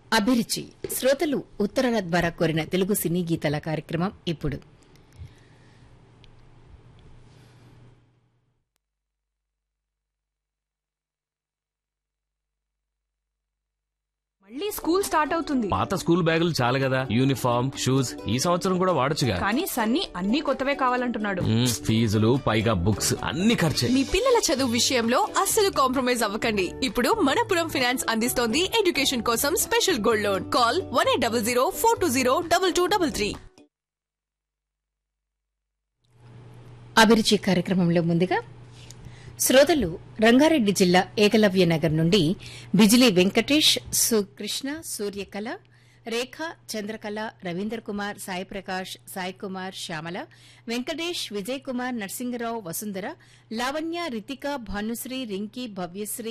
అభిరుచి శ్రోతలు ఉత్తరాల ద్వారా కోరిన తెలుగు సినీ గీతాల కార్యక్రమం ఇప్పుడు మళ్ళీ స్కూల్ స్టార్ట్ అవుతుంది పాత స్కూల్ బ్యాగులు చాలు కదా యూనిఫామ్ షూస్ ఈ సంవత్సరం కూడా వాడొచ్చుగా కానీ సన్నీ అన్ని కొత్తవే కావాలంటున్నాడు మ్మ్, ఫీజులు పైగా బుక్స్ అన్ని ఖర్చే మీ పిల్లల చదువు విషయంలో అస్సలు కాంప్రమైజ్ అవ్వకండి ఇప్పుడు మనపురం ఫినాన్స్ అందిస్తోంది ఎడ్యుకేషన్ కోసం special gold loan call one eight double zero four two zero double two double three అభిరుచి కార్యక్రమంలో ముందుగా శ్రోతలు రంగారెడ్డి జిల్లా ఏకలవ్య నగర్ నుండి బిజిలీ వెంకటేష్ సుకృష్ణ సూర్యకళ రేఖ చంద్రకళ రవీందర్ కుమార్ సాయి ప్రకాష్ సాయి కుమార్ శ్యామల వెంకటేష్ విజయ్ కుమార్ నరసింగరావు వసుంధర లావణ్య రితిక భానుశ్రీ రింకీ భవ్యశ్రీ